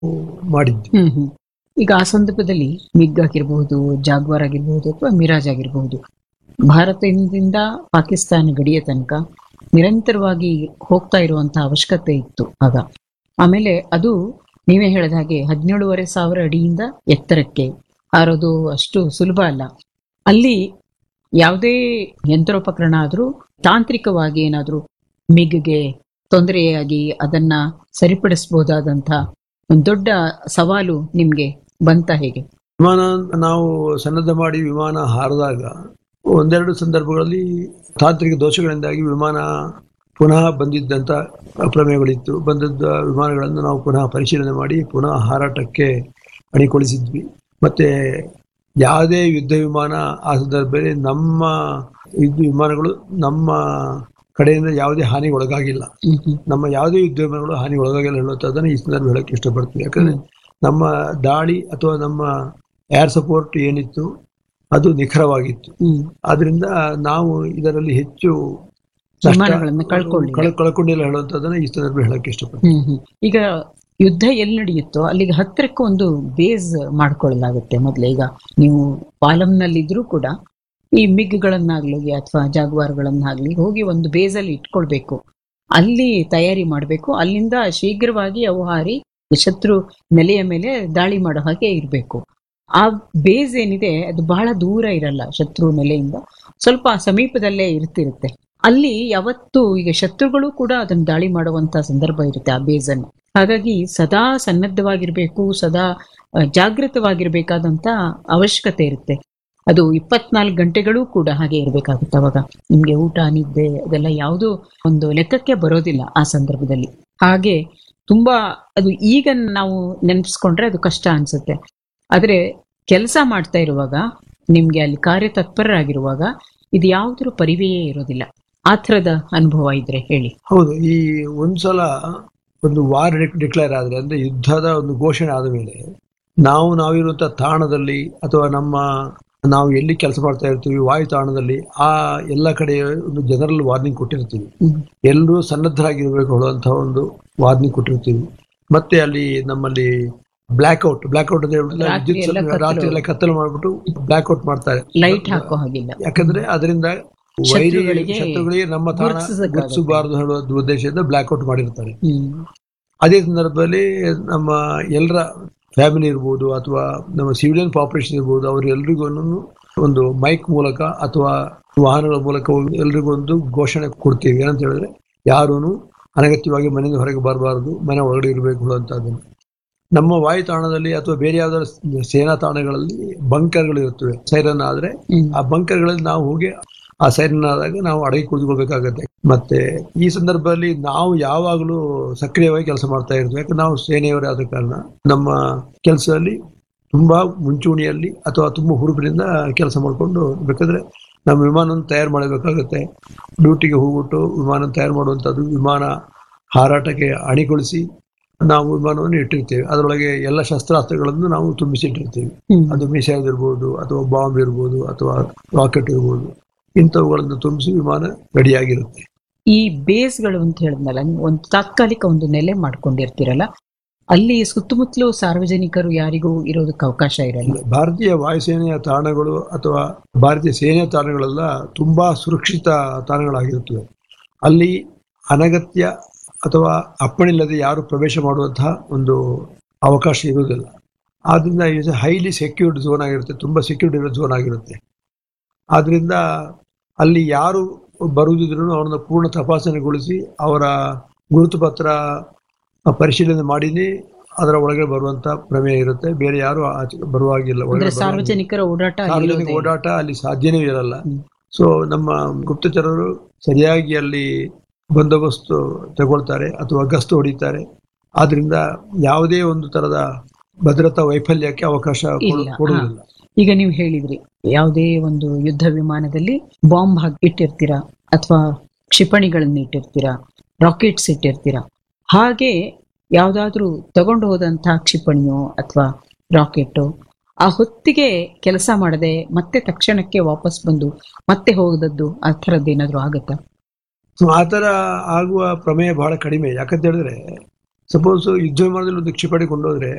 ಮಾಡಿದ್ವಿ ಹ್ಮ್ ಹ್ಮ್ ಈಗ ಆ ಸಂದರ್ಭದಲ್ಲಿ ಮಿಗ್ ಆಗಿರಬಹುದು ಜಾಗ್ವಾರ್ ಆಗಿರಬಹುದು ಅಥವಾ ಮಿರಾಜ್ ಆಗಿರಬಹುದು ಭಾರತದಿಂದ ಪಾಕಿಸ್ತಾನ ಗಡಿಯ ತನಕ ನಿರಂತರವಾಗಿ ಹೋಗ್ತಾ ಇರುವಂತಹ ಅವಶ್ಯಕತೆ ಇತ್ತು ಆಗ ಆಮೇಲೆ ಅದು ನೀವೇ ಹೇಳಿದ ಹಾಗೆ ಹದಿನೇಳುವರೆ ಸಾವಿರ ಅಡಿಯಿಂದ ಎತ್ತರಕ್ಕೆ ಹಾರೋದು ಅಷ್ಟು ಸುಲಭ ಅಲ್ಲ ಅಲ್ಲಿ ಯಾವುದೇ ಯಂತ್ರೋಪಕರಣ ಆದ್ರೂ ತಾಂತ್ರಿಕವಾಗಿ ಏನಾದ್ರೂ ಮಿಗ್ಗೆ ತೊಂದರೆಯಾಗಿ ಅದನ್ನ ಸರಿಪಡಿಸಬಹುದಾದಂತ ಒಂದು ದೊಡ್ಡ ಸವಾಲು ನಿಮ್ಗೆ ಬಂತ ಹೇಗೆ ವಿಮಾನ ನಾವು ಸನ್ನದ್ಧ ಮಾಡಿ ವಿಮಾನ ಹಾರಿದಾಗ ಒಂದೆರಡು ಸಂದರ್ಭಗಳಲ್ಲಿ ತಾಂತ್ರಿಕ ದೋಷಗಳಿಂದಾಗಿ ವಿಮಾನ ಪುನಃ ಬಂದಿದ್ದಂಥ ಪ್ರಮೇಯಗಳಿತ್ತು ಬಂದದ್ದ ವಿಮಾನಗಳನ್ನು ನಾವು ಪುನಃ ಪರಿಶೀಲನೆ ಮಾಡಿ ಪುನಃ ಹಾರಾಟಕ್ಕೆ ಅಣಿಗೊಳಿಸಿದ್ವಿ ಮತ್ತೆ ಯಾವುದೇ ಯುದ್ಧ ವಿಮಾನ ಆ ಸಂದರ್ಭದಲ್ಲಿ ನಮ್ಮ ಯುದ್ಧ ವಿಮಾನಗಳು ನಮ್ಮ ಕಡೆಯಿಂದ ಯಾವುದೇ ಹಾನಿಗೆ ಒಳಗಾಗಿಲ್ಲ ಹ್ಮ್ ಹ್ಮ್ ನಮ್ಮ ಯಾವುದೇ ಯುದ್ಧ ವಿಮಾನಗಳು ಹಾನಿಗೆ ಒಳಗಾಗಿಲ್ಲ ಹೇಳುವಂಥದ್ದನ್ನು ಈ ಸಂದರ್ಭ ಹೇಳಕ್ಕೆ ಇಷ್ಟಪಡ್ತೀವಿ ಯಾಕಂದ್ರೆ ನಮ್ಮ ದಾಳಿ ಅಥವಾ ನಮ್ಮ ಏರ್ ಸಪೋರ್ಟ್ ಏನಿತ್ತು ಅದು ನಿಖರವಾಗಿತ್ತು ಹ್ಮ್ ಆದ್ರಿಂದ ನಾವು ಇದರಲ್ಲಿ ಹೆಚ್ಚು ನಷ್ಟ- ವಿಮಾನಗಳನ್ನ ಕಳ್ಕೊಳ್ಳಿಲ್ಲ. ಕಳ್- ಕಳ್ಕೊಂಡಿಲ್ಲ ಹೇಳುವಂಥದ್ದನ್ನ ಈ ಸಂದರ್ಭ ಹೇಳಕ್ಕೆ ಇಷ್ಟಪಡ್ತೀನಿ ಹ್ಮ್ ಹ್ಮ್ ಈಗ ಯುದ್ಧ ಎಲ್ಲಿ ನಡೆಯುತ್ತೋ ಅಲ್ಲಿಗೆ ಹತ್ತಿರಕ್ಕೆ ಒಂದು ಬೇಸ್ ಮಾಡ್ಕೊಳ್ಳಲಾಗುತ್ತೆ ಮೊದಲೇ ಈಗ ನೀವು ಪಾಲಂನಲ್ಲಿದ್ರೂ ಕೂಡ ಈ ಮಿಗ್ಗಳನ್ನಾಗ್ಲಿ ಅಥವಾ ಜಾಗ್ವಾರ್ಗಳನ್ನಾಗ್ಲಿ ಹೋಗಿ ಒಂದು ಬೇಸ್ ಅಲ್ಲಿ ಇಟ್ಕೊಳ್ಬೇಕು ಅಲ್ಲಿ ತಯಾರಿ ಮಾಡಬೇಕು ಅಲ್ಲಿಂದ ಶೀಘ್ರವಾಗಿ ಅವು ಹಾರಿ ಶತ್ರು ನೆಲೆಯ ಮೇಲೆ ದಾಳಿ ಮಾಡೋ ಹಾಗೆ ಇರಬೇಕು ಆ ಬೇಸ್ ಏನಿದೆ ಅದು ಬಹಳ ದೂರ ಇರಲ್ಲ ಶತ್ರು ನೆಲೆಯಿಂದ ಸ್ವಲ್ಪ ಸಮೀಪದಲ್ಲೇ ಇರ್ತಿರುತ್ತೆ ಅಲ್ಲಿ ಯಾವತ್ತು ಈಗ ಶತ್ರುಗಳು ಕೂಡ ಅದನ್ನ ದಾಳಿ ಮಾಡುವಂತ ಸಂದರ್ಭ ಇರುತ್ತೆ ಆ ಬೇಸ್ ಅನ್ನು ಹಾಗಾಗಿ ಸದಾ ಸನ್ನದ್ಧವಾಗಿರ್ಬೇಕು ಸದಾ ಆ, ಜಾಗೃತವಾಗಿರ್ಬೇಕಾದಂತ ಅವಶ್ಯಕತೆ ಇರುತ್ತೆ ಅದು ಇಪ್ಪತ್ನಾಲ್ಕು ಗಂಟೆಗಳು ಕೂಡ ಹಾಗೆ ಇರಬೇಕಾಗುತ್ತೆ ಅವಾಗ ನಿಮ್ಗೆ ಊಟ ನಿದ್ದೆ ಅದೆಲ್ಲ ಯಾವುದೂ ಒಂದು ಲೆಕ್ಕಕ್ಕೆ ಬರೋದಿಲ್ಲ ಆ ಸಂದರ್ಭದಲ್ಲಿ ಹಾಗೆ ತುಂಬಾ ಅದು ಈಗ ನಾವು ನೆನಪಿಸ್ಕೊಂಡ್ರೆ ಅದು ಕಷ್ಟ ಅನ್ಸುತ್ತೆ ಆದ್ರೆ ಕೆಲಸ ಮಾಡ್ತಾ ಇರುವಾಗ ನಿಮ್ಗೆ ಅಲ್ಲಿ ಕಾರ್ಯತತ್ಪರರಾಗಿರುವಾಗ ಇದು ಯಾವುದ್ರ ಪರಿವೆಯೇ ಇರೋದಿಲ್ಲ ಆ ಥರದ ಅನುಭವ ಇದ್ರೆ ಹೇಳಿ ಹೌದು ಈ ಒಂದ್ಸಲ ಒಂದು ವಾರ್ ಡಿಕ್ಲೇರ್ ಆದ್ರೆ ಅಂದ್ರೆ ಯುದ್ಧದ ಒಂದು ಘೋಷಣೆ ಆದ ಮೇಲೆ ನಾವು ನಾವಿರುವಂತ ತಾಣದಲ್ಲಿ ಅಥವಾ ನಮ್ಮ ನಾವು ಎಲ್ಲಿ ಕೆಲಸ ಮಾಡ್ತಾ ಇರ್ತೀವಿ ವಾಯು ತಾಣದಲ್ಲಿ ಆ ಎಲ್ಲ ಕಡೆ ಒಂದು ಜನರಲ್ ವಾರ್ನಿಂಗ್ ಕೊಟ್ಟಿರ್ತೀವಿ ಹ್ಮ್. ಎಲ್ಲರೂ ಸನ್ನದ್ಧರಾಗಿರ್ಬೇಕು ಹೇಳುವಂತಹ ಒಂದು ವಾರ್ನಿಂಗ್ ಕೊಟ್ಟಿರ್ತೀವಿ ಮತ್ತೆ ಅಲ್ಲಿ ನಮ್ಮಲ್ಲಿ ಬ್ಲ್ಯಾಕ್ ಔಟ್ ಬ್ಲ್ಯಾಕ್ ಔಟ್ ಅಂತ ಹೇಳಿದ್ರೆ ರಾತ್ರಿ ವಿದ್ಯುತ್ ಎಲ್ಲ ಸ- ಕತ್ತಲು. ರಾತ್ರಿ ಎಲ್ಲ ಕತ್ತಲು ಮಾಡ್ಬಿಟ್ಟು ಬ್ಲ್ಯಾಕ್ ಔಟ್ ಮಾಡ್ತಾರೆ ಲೈಟ್ ಹಾಕೋ ಹಾಗಿಲ್ಲ ಯಾಕಂದ್ರೆ ಅದರಿಂದ ವೈರಿ ಶತ್ರುಗಳಿಗೆ ಶತ್ರುಗಳಿಗೆ ನಮ್ಮ ತಾಣ ಗುರುತಿಸಕ್ಕಾಗತ್ತೆ. ಗುರುತಿಸಬಾರದು ಹೇಳುವ ಉದ್ದೇಶದಿಂದ ಬ್ಲ್ಯಾಕ್ ಔಟ್ ಮಾಡಿರ್ತಾರೆ ಹ್ಮ್ ಅದೇ ಸಂದರ್ಭದಲ್ಲಿ ನಮ್ಮ ಎಲ್ಲರ ಫ್ಯಾಮಿಲಿ ಇರ್ಬೋದು ಅಥವಾ ನಮ್ಮ ಸಿವಿಲಿಯನ್ ಪಾಪ್ಯುಲೇಷನ್ ಇರ್ಬೋದು ಅವರೆಲ್ಲರಿಗೂ ಒಂದು ಮೈಕ್ ಮೂಲಕ ಅಥವಾ ವಾಹನಗಳ ಮೂಲಕ ಎಲ್ರಿಗೂ ಒಂದು ಘೋಷಣೆ ಕೊಡ್ತೀವಿ ಏನಂತ ಹೇಳಿದ್ರೆ ಯಾರೂ ಅನಗತ್ಯವಾಗಿ ಮನೆಯಿಂದ ಹೊರಗೆ ಬರಬಾರದು ಮನೆ ಒಳಗಡೆ ಇರಬೇಕು ಅನ್ನುವಂಥದ್ದನ್ನು ನಮ್ಮ ವಾಯು ತಾಣದಲ್ಲಿ ಅಥವಾ ಬೇರೆ ಯಾವ್ದಾದ್ರು ಸೇನಾ ತಾಣಗಳಲ್ಲಿ ಬಂಕರ್ಗಳು ಇರ್ತವೆ ಸೈರನ್ ಆದ್ರೆ ಹ್ಮ್ ಆ ಬಂಕರ್ಗಳಲ್ಲಿ ನಾವು ಹೋಗಿ ಆ ಸೈರನ್ ಆದಾಗ ನಾವು ಅಡಗಿ ಕುಳಿತುಕೊಳ್ಬೇಕಾಗತ್ತೆ ಮತ್ತೆ ಈ ಸಂದರ್ಭದಲ್ಲಿ ನಾವು ಯಾವಾಗಲೂ ಸಕ್ರಿಯವಾಗಿ ಕೆಲಸ ಮಾಡ್ತಾ ಇರ್ತೀವಿ ಯಾಕಂದ್ರೆ ನಾವು ಸೇನೆಯವರೇ ಆದ ಕಾರಣ ನಮ್ಮ ಕೆಲಸದಲ್ಲಿ ತುಂಬಾ ಮುಂಚೂಣಿಯಲ್ಲಿ ಅಥವಾ ತುಂಬಾ ಹುರುಪಿನಿಂದ ಕೆಲಸ ಮಾಡಿಕೊಂಡು ಬೇಕಾದ್ರೆ ನಮ್ಮ ವಿಮಾನವನ್ನು ತಯಾರು ಮಾಡಬೇಕಾಗತ್ತೆ ಡ್ಯೂಟಿಗೆ ಹೋಗ್ಬಿಟ್ಟು ವಿಮಾನ ತಯಾರು ಮಾಡುವಂಥದ್ದು ವಿಮಾನ ಹಾರಾಟಕ್ಕೆ ಅಣಿಗೊಳಿಸಿ ನಾವು ವಿಮಾನವನ್ನು ಇಟ್ಟಿರ್ತೀವಿ ಅದರೊಳಗೆ ಎಲ್ಲ ಶಸ್ತ್ರಾಸ್ತ್ರಗಳನ್ನು ನಾವು ತುಂಬಿಸಿಟ್ಟಿರ್ತೀವಿ ಹ್ಮ್ ಅದು ಮಿಸೈಲ್ ಇರ್ಬೋದು ಅಥವಾ ಬಾಂಬ್ ಇರ್ಬೋದು ಅಥವಾ ರಾಕೆಟ್ ಇರ್ಬೋದು ಇಂಥವುಗಳನ್ನು ತುಂಬಿಸಿ ವಿಮಾನ ರೆಡಿಯಾಗಿರುತ್ತೆ ಈ ಬೇಸ್ಗಳು ಅಂತ ಹೇಳಿದ್ನಲ್ಲ ನೀವು ಒಂದು ತಾತ್ಕಾಲಿಕ ಒಂದು ನೆಲೆ ಮಾಡ್ಕೊಂಡಿರ್ತೀರಲ್ಲ ಅಲ್ಲಿ ಸುತ್ತಮುತ್ತಲು ಸಾರ್ವಜನಿಕರು ಯಾರಿಗೂ ಇರೋದಕ್ಕೆ ಅವಕಾಶ ಇರಲ್ಲ ಭಾರತೀಯ ವಾಯುಸೇನೆಯ ತಾಣಗಳು ಅಥವಾ ಭಾರತೀಯ ಸೇನೆಯ ತಾಣಗಳೆಲ್ಲ ತುಂಬಾ ಸುರಕ್ಷಿತ ತಾಣಗಳಾಗಿರುತ್ತವೆ ಅಲ್ಲಿ ಅನಗತ್ಯ ಅಥವಾ ಅಪ್ಪಣಿಲ್ಲದೆ ಯಾರು ಪ್ರವೇಶ ಮಾಡುವಂತಹ ಒಂದು ಅವಕಾಶ ಇರುವುದಿಲ್ಲ ಆದ್ರಿಂದ ಇದು ಹೈಲಿ ಸೆಕ್ಯೂರ್ಡ್ ಝೋನ್ ಆಗಿರುತ್ತೆ ತುಂಬಾ ಸೆಕ್ಯೂರ್ಡ್ ಇರೋ ಝೋನ್ ಆಗಿರುತ್ತೆ ಆದ್ರಿಂದ ಅಲ್ಲಿ ಯಾರು ಬರುವುದಿದ್ರು ಅವ್ರನ್ನ ಪೂರ್ಣ ತಪಾಸಣೆಗೊಳಿಸಿ ಅವರ ಗುರುತು ಪತ್ರ ಪರಿಶೀಲನೆ ಮಾಡಿನೇ ಅದರ ಒಳಗೆ ಬರುವಂತ ಪ್ರಮೇಯ ಇರುತ್ತೆ ಬೇರೆ ಯಾರು ಆಚೆ ಬರುವಾಗಿಲ್ಲ ಅಂದ್ರೆ ಒಳಗಡೆ ಬರುವಾಗಿಲ್ಲ. ಸಾರ್ವಜನಿಕರ ಓಡಾಟ ಸಾರ್ವಜನಿಕ ಇರೋದೇ ಇಲ್ಲ. ಓಡಾಟ ಅಲ್ಲಿ ಸಾಧ್ಯನೇ ಇರಲ್ಲ ಹ್ಮ್. ಸೊ ನಮ್ಮ ಗುಪ್ತಚರರು ಸರಿಯಾಗಿ ಅಲ್ಲಿ ಬಂದೋಬಸ್ತು ತಗೊಳ್ತಾರೆ ಅಥವಾ ಗಸ್ತು ಹೊಡಿತಾರೆ ಆದ್ರಿಂದ ಯಾವುದೇ ಒಂದು ತರದ ಭದ್ರತಾ ವೈಫಲ್ಯಕ್ಕೆ ಅವಕಾಶ ಕೊಡು- ಇಲ್ಲ. ಕೊಡುವುದಿಲ್ಲ ಈಗ ನೀವು ಹೇಳಿದ್ರಿ ಯಾವುದೇ ಒಂದು ಯುದ್ಧ ವಿಮಾನದಲ್ಲಿ ಬಾಂಬ್ ಹಾಕಿ ಇಟ್ಟಿರ್ತೀರಾ ಅಥವಾ ಕ್ಷಿಪಣಿಗಳನ್ನ ಇಟ್ಟಿರ್ತೀರಾ ರಾಕೆಟ್ಸ್ ಇಟ್ಟಿರ್ತೀರಾ ಹಾಗೆ ಯಾವ್ದಾದ್ರೂ ತಗೊಂಡು ಹೋದಂತಹ ಕ್ಷಿಪಣಿಯೋ ಅಥವಾ ರಾಕೆಟೋ ಆ ಹೊತ್ತಿಗೆ ಕೆಲಸ ಮಾಡದೆ ಮತ್ತೆ ತಕ್ಷಣಕ್ಕೆ ವಾಪಸ್ ಬಂದು ಮತ್ತೆ ಹೋಗದದ್ದು ಆ ಥರದ್ದು ಏನಾದ್ರು ಆಗತ್ತಾ ಸೊ ಆ ತರ ಆಗುವ ಪ್ರಮೇಯ ಬಹಳ ಕಡಿಮೆ ಯಾಕಂತ ಹೇಳಿದ್ರೆ ಸಪೋಸ್ ಯುದ್ಧ ವಿಮಾನದಲ್ಲಿ ಒಂದು ಕ್ಷಿಪಣಿ ಕೊಂಡೋದ್ರೆ